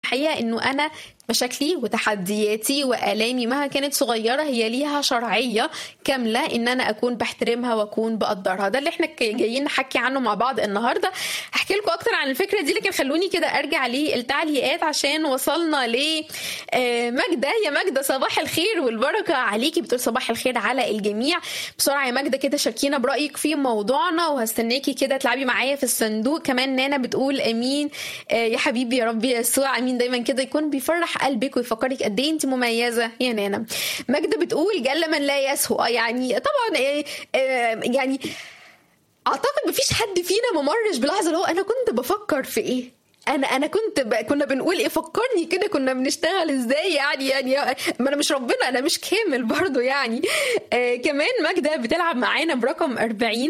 الحقيقه انه انا مشاكلي وتحدياتي والامي مهما كانت صغيره هي ليها شرعيه كامله ان انا اكون بحترمها واكون بقدرها ده اللي احنا جايين نحكي عنه مع بعض النهارده هحكي لكم اكتر عن الفكره دي لكن خلوني كده ارجع للتعليقات عشان وصلنا ل ماجده يا ماجده صباح الخير والبركه عليكي بتقول صباح الخير على الجميع بسرعه يا ماجده كده شاركينا برايك في موضوعنا وهستناكي كده تلعبي معايا في الصندوق كمان نانا بتقول امين يا حبيبي يا رب يسوع امين دايما كده يكون بيفرح قلبك ويفكرك قد ايه انت مميزه يا نانا ماجده بتقول جل من لا يسهو يعني طبعا يعني اعتقد مفيش حد فينا ممرش بلحظه اللي هو انا كنت بفكر في ايه انا انا كنت ب... كنا بنقول ايه فكرني كده كنا بنشتغل ازاي يعني يعني ما انا مش ربنا انا مش كامل برضو يعني آه كمان ماجده بتلعب معانا برقم 40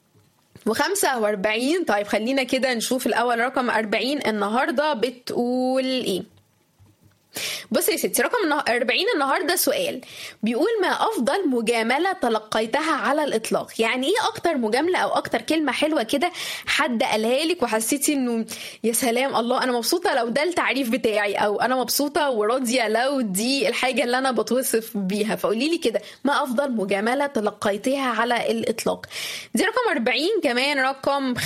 و45 طيب خلينا كده نشوف الاول رقم 40 النهارده بتقول ايه بصي يا ستي رقم 40 النهارده سؤال بيقول ما افضل مجامله تلقيتها على الاطلاق يعني ايه اكتر مجامله او اكتر كلمه حلوه كده حد قالها لك وحسيتي انه يا سلام الله انا مبسوطه لو ده التعريف بتاعي او انا مبسوطه وراضيه لو دي الحاجه اللي انا بتوصف بيها فقولي لي كده ما افضل مجامله تلقيتها على الاطلاق دي رقم 40 كمان رقم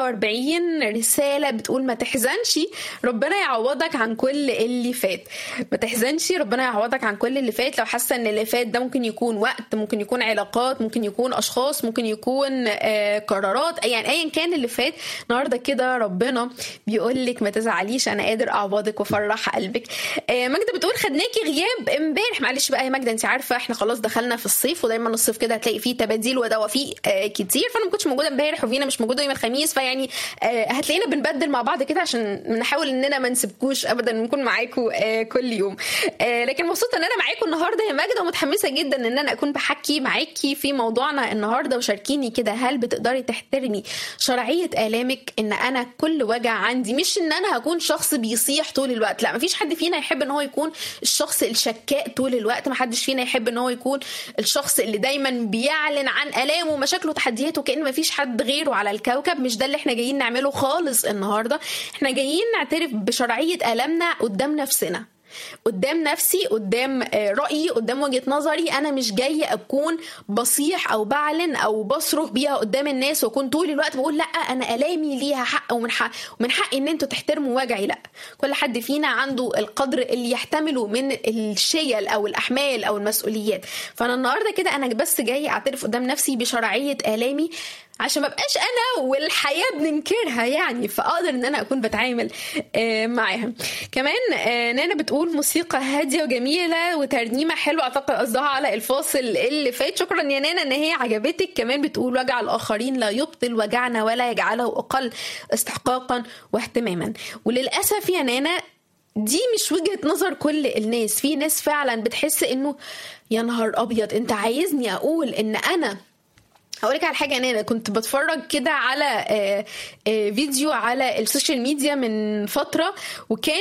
45 رساله بتقول ما تحزنش ربنا يعوضك عن كل اللي فات ما تحزنش ربنا يعوضك عن كل اللي فات لو حاسه ان اللي فات ده ممكن يكون وقت ممكن يكون علاقات ممكن يكون اشخاص ممكن يكون آه قرارات يعني ايا كان اللي فات النهارده كده ربنا بيقول لك ما تزعليش انا قادر اعوضك وافرح قلبك آه ماجده بتقول خدناكي غياب امبارح معلش بقى يا ماجده انت عارفه احنا خلاص دخلنا في الصيف ودايما الصيف كده هتلاقي فيه تباديل ودوافيق آه كتير فانا ما كنتش موجوده امبارح وفينا مش موجوده يوم الخميس فيعني آه هتلاقينا بنبدل مع بعض كده عشان نحاول اننا ما نسيبكوش ابدا نكون معاكم آه كل يوم آه لكن مبسوطه ان انا معاكم النهارده يا ماجده ومتحمسه جدا ان انا اكون بحكي معاكي في موضوعنا النهارده وشاركيني كده هل بتقدري تحترمي شرعيه الامك ان انا كل وجع عندي مش ان انا هكون شخص بيصيح طول الوقت لا مفيش حد فينا يحب ان هو يكون الشخص الشكاء طول الوقت محدش فينا يحب ان هو يكون الشخص اللي دايما بيعلن عن الامه ومشاكله وتحدياته كان مفيش حد غيره على الكوكب مش ده اللي احنا جايين نعمله خالص النهارده احنا جايين نعترف بشرعيه المنا قدام نفسنا قدام نفسي قدام رأيي قدام وجهة نظري أنا مش جاية أكون بصيح أو بعلن أو بصرخ بيها قدام الناس وأكون طول الوقت بقول لأ أنا ألامي ليها حق ومن حق ومن حقي إن أنتوا تحترموا وجعي لأ كل حد فينا عنده القدر اللي يحتمله من الشيل أو الأحمال أو المسؤوليات فأنا النهاردة كده أنا بس جاية أعترف قدام نفسي بشرعية آلامي عشان ما بقاش انا والحياه بننكرها يعني فاقدر ان انا اكون بتعامل معاها كمان نانا بتقول موسيقى هاديه وجميله وترنيمه حلوه اعتقد قصدها على الفاصل اللي فات شكرا يا نانا ان هي عجبتك كمان بتقول وجع الاخرين لا يبطل وجعنا ولا يجعله اقل استحقاقا واهتماما وللاسف يا نانا دي مش وجهه نظر كل الناس في ناس فعلا بتحس انه يا نهار ابيض انت عايزني اقول ان انا هقولك على حاجة أنا كنت بتفرج كده على آآ آآ فيديو على السوشيال ميديا من فترة وكان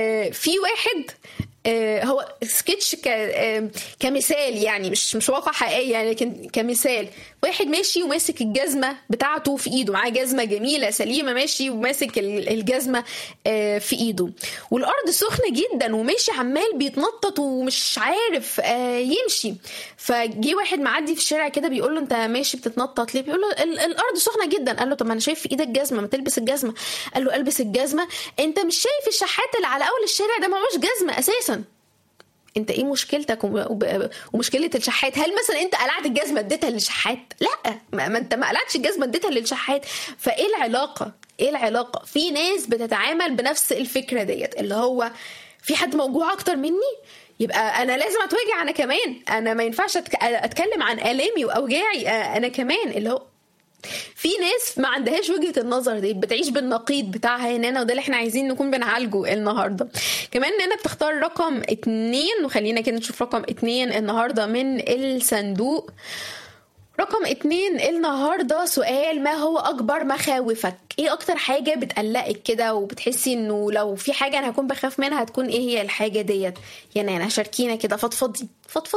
في واحد هو سكتش كمثال يعني مش مش واقع حقيقي يعني لكن كمثال واحد ماشي وماسك الجزمه بتاعته في ايده معاه جزمه جميله سليمه ماشي وماسك الجزمه في ايده والارض سخنه جدا وماشي عمال بيتنطط ومش عارف يمشي فجي واحد معدي في الشارع كده بيقول له انت ماشي بتتنطط ليه بيقول له الارض سخنه جدا قال له طب ما انا شايف في ايدك جزمه ما تلبس الجزمه قال له البس الجزمه انت مش شايف الشحات اللي على اول الشارع ده معهوش جزمه اساسا انت ايه مشكلتك ومشكله الشحات هل مثلا انت قلعت الجزمه اديتها للشحات لا ما انت ما قلعتش الجزمه اديتها للشحات فايه العلاقه ايه العلاقه في ناس بتتعامل بنفس الفكره ديت اللي هو في حد موجوع اكتر مني يبقى انا لازم اتوجع انا كمان انا ما ينفعش اتكلم عن الامي واوجاعي انا كمان اللي هو في ناس ما عندهاش وجهه النظر دي بتعيش بالنقيض بتاعها يا نانا وده اللي احنا عايزين نكون بنعالجه النهارده كمان نانا بتختار رقم اتنين وخلينا كده نشوف رقم اتنين النهارده من الصندوق رقم اتنين النهاردة سؤال ما هو أكبر مخاوفك ايه أكتر حاجة بتقلقك كده وبتحسي انه لو في حاجة أنا هكون بخاف منها هتكون ايه هي الحاجة ديت يا نانا شاركينا كده فضفضي فضفضي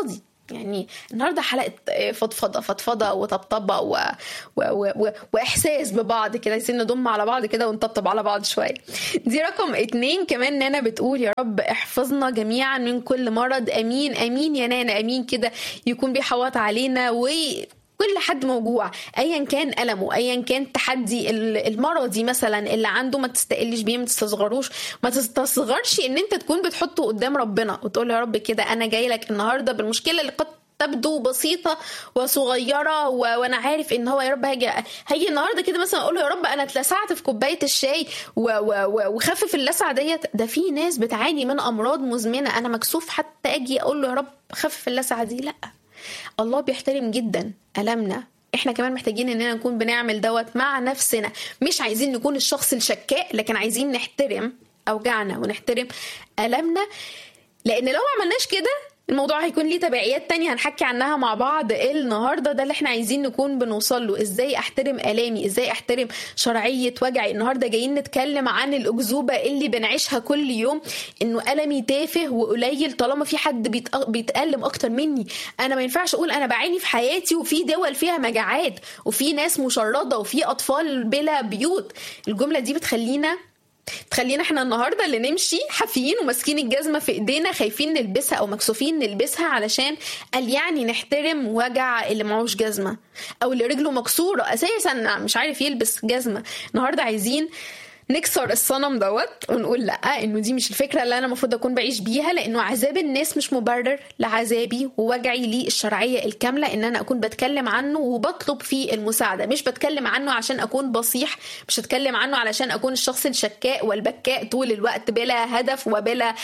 يعني النهارده حلقه فضفضه فضفضه وطبطبه و... و... و... و... واحساس ببعض كده عايزين نضم على بعض كده ونطبطب على بعض شويه دي رقم اتنين كمان نانا بتقول يا رب احفظنا جميعا من كل مرض امين امين يا نانا امين كده يكون بيحوط علينا و كل حد موجوع ايا كان المه ايا كان تحدي المرضي مثلا اللي عنده ما تستقلش بيه ما تستصغروش ما تستصغرش ان انت تكون بتحطه قدام ربنا وتقول يا رب كده انا جاي لك النهارده بالمشكله اللي قد تبدو بسيطه وصغيره و... وانا عارف ان هو يا رب هاجي هاجي النهارده كده مثلا اقول له يا رب انا اتلسعت في كوبايه الشاي و... و... و... وخفف اللسعه ديت ده في ناس بتعاني من امراض مزمنه انا مكسوف حتى اجي اقول له يا رب خفف اللسعه دي لا الله بيحترم جدا ألمنا احنا كمان محتاجين اننا نكون بنعمل دوت مع نفسنا مش عايزين نكون الشخص الشكاء لكن عايزين نحترم اوجاعنا ونحترم ألمنا لان لو ما عملناش كده الموضوع هيكون ليه تبعيات تانية هنحكي عنها مع بعض النهارده ده اللي احنا عايزين نكون بنوصل له ازاي احترم الامي ازاي احترم شرعيه وجعي النهارده جايين نتكلم عن الاكذوبه اللي بنعيشها كل يوم انه المي تافه وقليل طالما في حد بيتالم اكتر مني انا ما ينفعش اقول انا بعاني في حياتي وفي دول فيها مجاعات وفي ناس مشرده وفي اطفال بلا بيوت الجمله دي بتخلينا تخلينا احنا النهارده اللي نمشي حافيين وماسكين الجزمه في ايدينا خايفين نلبسها او مكسوفين نلبسها علشان قال يعني نحترم وجع اللي معهوش جزمه او اللي رجله مكسوره اساسا مش عارف يلبس جزمه النهارده عايزين نكسر الصنم دوت ونقول لا انه دي مش الفكره اللي انا المفروض اكون بعيش بيها لانه عذاب الناس مش مبرر لعذابي ووجعي لي الشرعيه الكامله ان انا اكون بتكلم عنه وبطلب فيه المساعده مش بتكلم عنه عشان اكون بصيح مش هتكلم عنه علشان اكون الشخص الشكاء والبكاء طول الوقت بلا هدف وبلا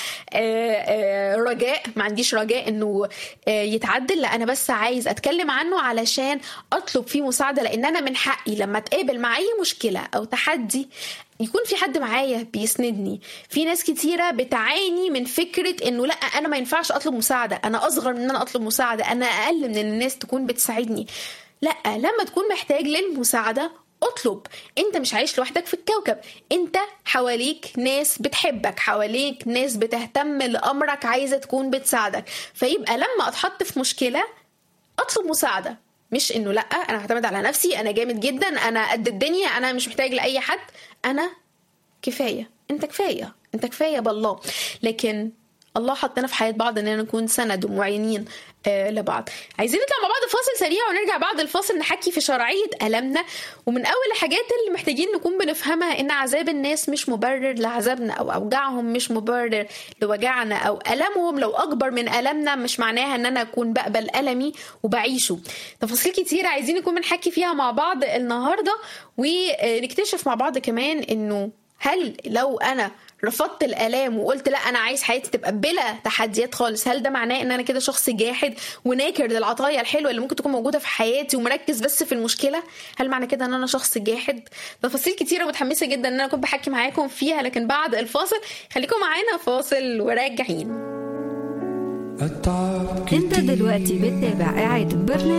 رجاء ما عنديش رجاء انه يتعدل لا انا بس عايز اتكلم عنه علشان اطلب فيه مساعده لان انا من حقي لما اتقابل مع اي مشكله او تحدي يكون في حد معايا بيسندني في ناس كتيره بتعاني من فكره انه لا انا ما ينفعش اطلب مساعده انا اصغر من ان انا اطلب مساعده انا اقل من ان الناس تكون بتساعدني لا لما تكون محتاج للمساعده اطلب انت مش عايش لوحدك في الكوكب انت حواليك ناس بتحبك حواليك ناس بتهتم لامرك عايزه تكون بتساعدك فيبقى لما اتحط في مشكله اطلب مساعده مش انه لا انا هعتمد على نفسي انا جامد جدا انا قد الدنيا انا مش محتاج لاي حد انا كفايه انت كفايه انت كفايه بالله لكن الله حطنا في حياه بعض اننا نكون سند ومعينين آه لبعض عايزين نطلع مع بعض فاصل سريع ونرجع بعد الفاصل نحكي في شرعيه المنا ومن اول الحاجات اللي محتاجين نكون بنفهمها ان عذاب الناس مش مبرر لعذابنا او اوجاعهم مش مبرر لوجعنا او المهم لو اكبر من المنا مش معناها ان انا اكون بقبل المي وبعيشه تفاصيل كتير عايزين نكون بنحكي فيها مع بعض النهارده ونكتشف مع بعض كمان انه هل لو انا رفضت الالام وقلت لا انا عايز حياتي تبقى بلا تحديات خالص هل ده معناه ان انا كده شخص جاحد وناكر للعطايا الحلوه اللي ممكن تكون موجوده في حياتي ومركز بس في المشكله هل معنى كده ان انا شخص جاحد تفاصيل كتيره متحمسه جدا ان انا كنت بحكي معاكم فيها لكن بعد الفاصل خليكم معانا فاصل وراجعين انت دلوقتي بتتابع قاعد برنامج